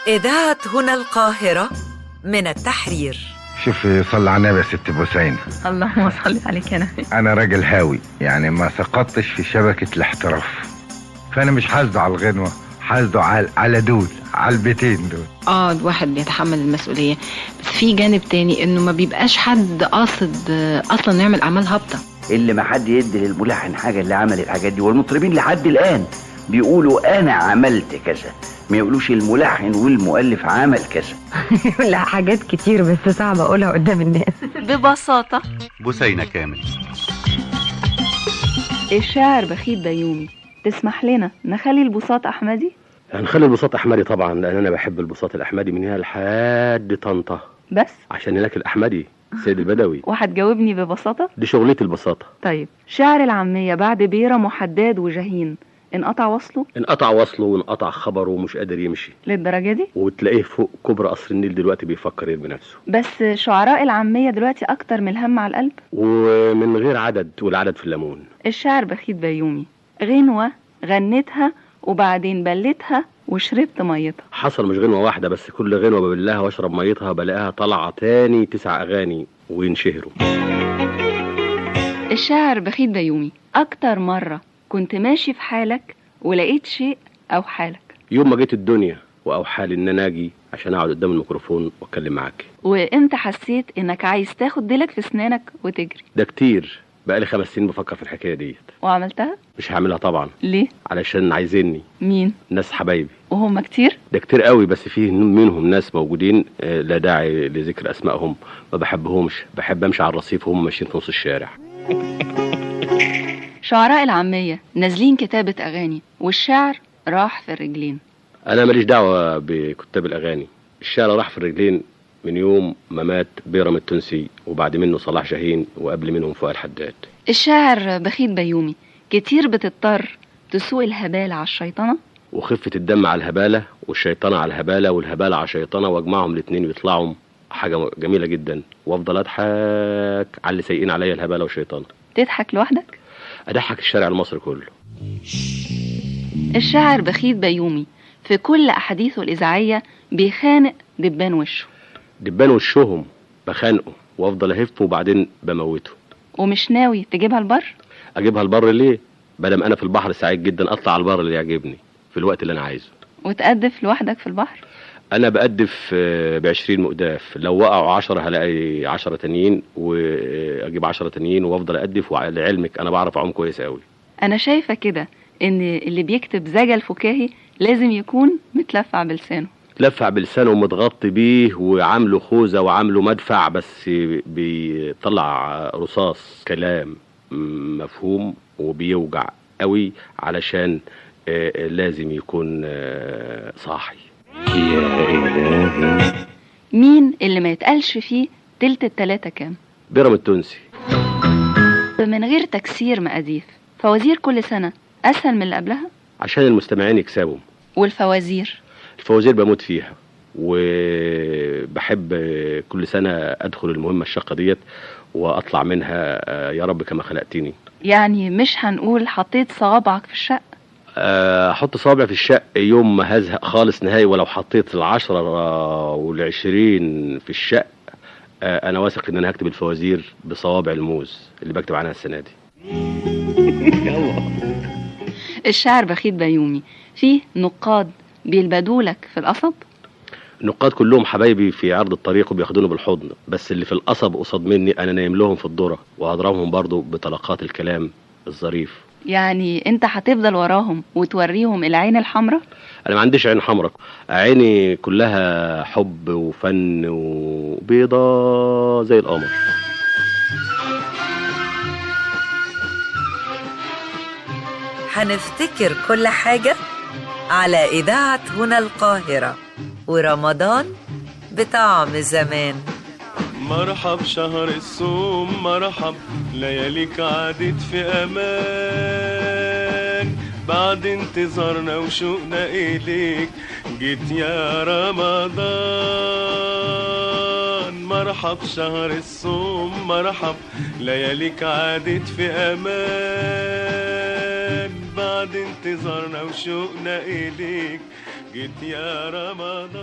إذاعة هنا القاهرة من التحرير شوفي صلي على النبي يا ست بوسين اللهم صل عليك يا نبي انا راجل هاوي يعني ما سقطتش في شبكة الاحتراف فانا مش حاسده على الغنوة حاسده على على دول على البيتين دول اه الواحد بيتحمل المسؤولية بس في جانب تاني انه ما بيبقاش حد قاصد آه، اصلا يعمل اعمال هابطة اللي ما حد يدي للملحن حاجه اللي عمل الحاجات دي والمطربين لحد الان بيقولوا انا عملت كذا ما يقولوش الملحن والمؤلف عمل كذا لا حاجات كتير بس صعب اقولها قدام الناس ببساطة بثينة كامل الشاعر بخيت بيومي تسمح لنا نخلي البساط أحمدي هنخلي البساط احمدي طبعا لان انا بحب البساط الاحمدي من هنا لحد طنطا بس عشان هناك الاحمدي سيد البدوي وهتجاوبني ببساطة دي شغلتي البساطه طيب شعر العامية بعد بيرة محداد وجهين انقطع وصله انقطع وصله وانقطع خبره ومش قادر يمشي للدرجة دي وتلاقيه فوق كبرى قصر النيل دلوقتي بيفكر يرمي نفسه بس شعراء العامية دلوقتي أكتر من الهم على القلب ومن غير عدد والعدد في الليمون الشاعر بخيت بيومي غنوة غنتها وبعدين بلتها وشربت ميتها حصل مش غنوه واحده بس كل غنوه ببلها واشرب ميتها بلاقيها طالعه تاني تسع اغاني وينشهروا الشاعر بخيت بيومي أكتر مرة كنت ماشي في حالك ولقيت شيء أو حالك يوم ما جيت الدنيا واوحالي ان انا اجي عشان اقعد قدام الميكروفون واتكلم معاك وإمتى حسيت إنك عايز تاخد ديلك في سنانك وتجري ده كتير بقالي خمس سنين بفكر في الحكايه ديت وعملتها مش هعملها طبعا ليه علشان عايزيني مين ناس حبايبي وهم كتير ده كتير قوي بس فيه منهم ناس موجودين آه، لا داعي لذكر اسمائهم ما بحبهمش بحب امشي على الرصيف وهم ماشيين في نص الشارع شعراء العامية نازلين كتابة أغاني والشعر راح في الرجلين انا ماليش دعوه بكتاب الاغاني الشارع راح في الرجلين من يوم ما مات بيرم التونسي وبعد منه صلاح شاهين وقبل منهم فؤاد حداد الشاعر بخيت بيومي كتير بتضطر تسوق الهبال على الشيطنة وخفه الدم على الهباله والشيطنه على الهباله والهباله على الشيطنه واجمعهم الاثنين ويطلعوا حاجه جميله جدا وافضل اضحك على اللي سايقين عليا الهباله والشيطنه تضحك لوحدك اضحك الشارع المصري كله الشاعر بخيت بيومي في كل أحاديثه الإذاعية بيخانق دبان وشه دبان وشهم بخانقه وافضل اهف وبعدين بموته ومش ناوي تجيبها البر اجيبها البر ليه بدل انا في البحر سعيد جدا اطلع على البر اللي يعجبني في الوقت اللي انا عايزه وتقدف لوحدك في البحر انا بقدف ب 20 مقداف لو وقعوا 10 هلاقي 10 تانيين واجيب 10 تانيين وافضل اقدف ولعلمك انا بعرف اعوم كويس قوي أنا شايفة كده إن اللي بيكتب زجل فكاهي لازم يكون متلفع بلسانه لفع بلسانه ومتغطي بيه وعامله خوذه وعامله مدفع بس بيطلع رصاص كلام مفهوم وبيوجع قوي علشان آه، لازم يكون آه، صاحي مين اللي ما يتقالش فيه تلت التلاتة كام بيرم التونسي من غير تكسير مقاديف فوازير كل سنة أسهل من اللي قبلها عشان المستمعين يكسبوا والفوازير الفوازير بموت فيها وبحب كل سنة أدخل المهمة الشاقة ديت وأطلع منها آه، يا رب كما خلقتني يعني مش هنقول حطيت صوابعك في الشق آه، أحط صابع في الشق يوم ما هزهق خالص نهائي ولو حطيت العشرة آه، والعشرين في الشق آه، أنا واثق إن أنا هكتب الفوازير بصوابع الموز اللي بكتب عنها السنة دي الشاعر بخيت بيومي فيه نقاد بيلبدولك في القصب النقاد كلهم حبايبي في عرض الطريق وبياخدوني بالحضن بس اللي في القصب قصاد مني انا نايم لهم في الذره وهضربهم برضو بطلقات الكلام الظريف يعني انت هتفضل وراهم وتوريهم العين الحمراء انا ما عنديش عين حمراء عيني كلها حب وفن وبيضة زي القمر هنفتكر كل حاجة على إذاعة هنا القاهرة ورمضان بطعم زمان مرحب شهر الصوم مرحب لياليك عادت في امان بعد انتظارنا وشوقنا اليك جيت يا رمضان مرحب شهر الصوم مرحب لياليك عادت في امان بعد انتظارنا وشوقنا اليك جيت يا رمضان